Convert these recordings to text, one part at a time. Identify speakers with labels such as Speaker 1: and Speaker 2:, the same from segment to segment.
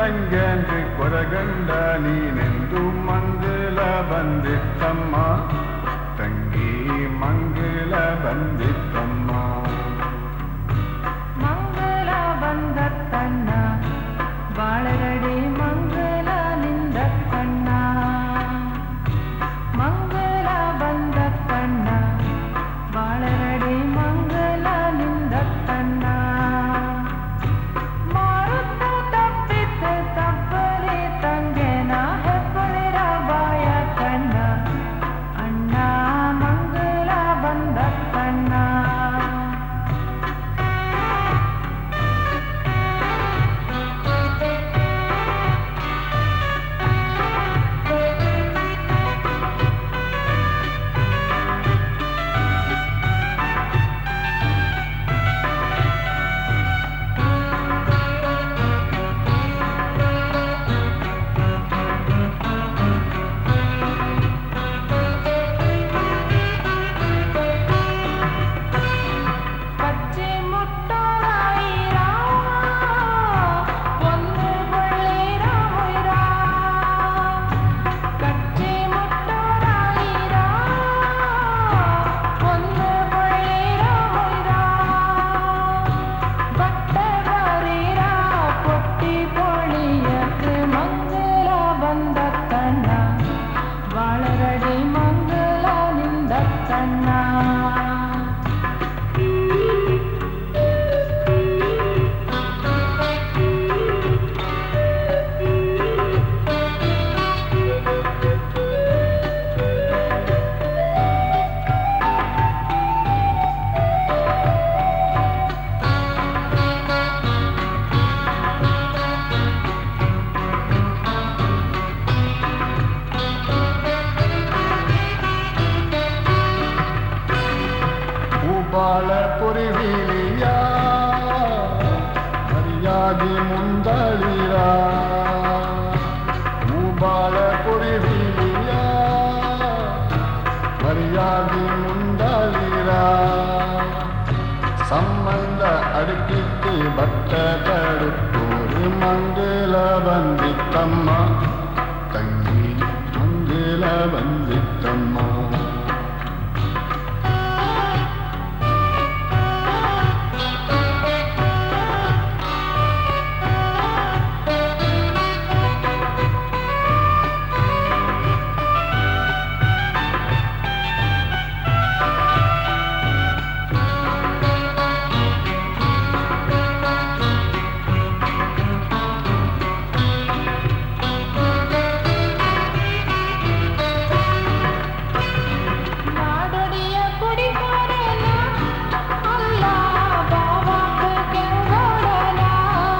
Speaker 1: ನಂಗೆಂದು ಕೊರಗಂಡ ನೀನೆಂದು ಮಂಗಲ ಬಂದಿತ್ತಮ್ಮ ತಂಗಿ ಮಂಗಲ ಬಂದಿತ್ತಮ್ಮ
Speaker 2: ಮಂಗಲ ಬಂದ ಕಣ್ಣ ಬಾಳರಡಿ ಮಂಗಲ ನಿಂದ ಕಣ್ಣ ಮಂಗಲ ಬಂದ ಕಣ್ಣ ಬಾಳರಡಿ ಮಂಗಲ ನಿಂದ ಕಣ್ಣ ಮಾರುತ್ತ ತಪ್ಪಿತ್ತು ತಪ್ಪಲಿ ತಂಗೆನ ಹೆಪ್ಪಳಿರ ಬಾಯ ಕಣ್ಣ ಅಣ್ಣ ಮಂಗಲ ಬಂದ ಕಣ್ಣ பச்சை முட்டாயிரா ஒன்று கொள்ளைரா உயிரா கச்சி முட்டாயிரா ஒன்று கொள்ளைரா உயிரா பட்டவரீரா பொட்டி பொழியக்கு மங்கள ಬಂದ ಕಣ್ಣ ಬಾಳರಡಿ ಮಂಗಲ ನಿಂದ ಕಣ್ಣ
Speaker 1: ಹೂಬಾಳ ಪುರಿವಿಲಿಯ ಮರ್ಯಾದಿ ಮುಂದಳಿರ ಹೂಬಾಳ ಪುರಿವಿಲಿಯ ಮರ್ಯಾದಿ ಮುಂದಳಿರ ಸಂಬಂಧ ಅಡುಕಿತ್ತು ಬಟ್ಟ ತಡುತ್ತೂರು ಮಂಗಲ ಬಂದಿತ್ತಮ್ಮ ತಂಗಿ ಮಂಗಲ ಬಂದಿತ್ತಮ್ಮ
Speaker 2: நாடொடிய குடிகாரனா அல்லா பாவாக்கு கெங்கோடனா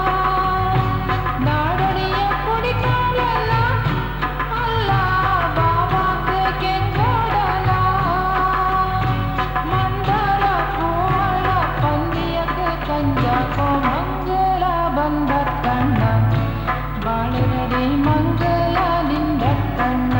Speaker 2: நாடொடிய குடிகாரனா அல்லா பாவாக்கு கெங்கோடனா மந்தர பூவಳ ಪಂದಿಯಕ್ಕೆ ಕಂಜಕೋ ಮಂಗಲ ಬಂದ ಕಣ್ಣ ಬಾಳಿರಡಿ ಮಂಗಲ ನಿಂದ ಕಣ್ಣ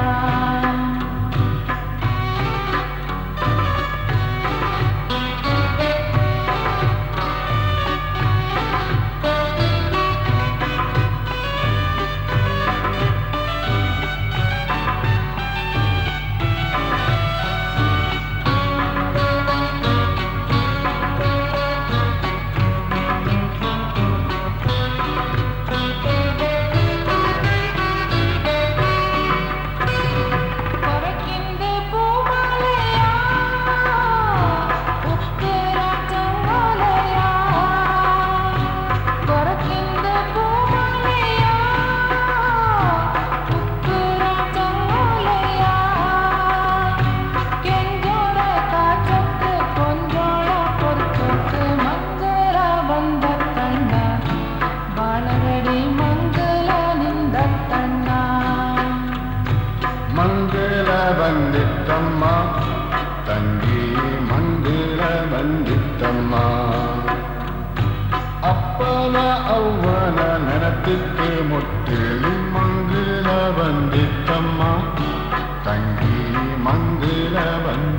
Speaker 2: ಕೊರಕಿಂದೆ ಪೂಮಾಲೆಯ ಉಕ್ಕರ ಚಂಗಾಲೆಯ ಕೊರಕಿಂದೆ ಪೂಮಾಲೆಯ ಉಕ್ಕರ ಚಂಗಾಲೆಯ ಕೆಂಜೋರ ಕಾಚಕ್ಕೆ ಕೊಂಜೋಳ ಕೊರ್ಕಕ್ಕೆ ಮಂಗಲ ಬಂದ ಕಣ್ಣ ಬಾಳರಡಿ ಮಂಗಲ ನಿಂದ ಕಣ್ಣ
Speaker 1: ಮಂಗಲ ಬಂದಿತ್ತಮ್ಮ ತಂಗಿ ಮಂಗಲ ಬಂದಿತ್ತಮ್ಮ ಅಪ್ಪನ ಅವ್ವನ ನೆನಪಿಕ್ಕೆ ಮುಟ್ಟಿಲಿ ಮಂಗಲ ಬಂದಿತ್ತಮ್ಮ ತಂಗಿ ಮಂಗಲ ಬಂದಿತ್ತಮ್ಮ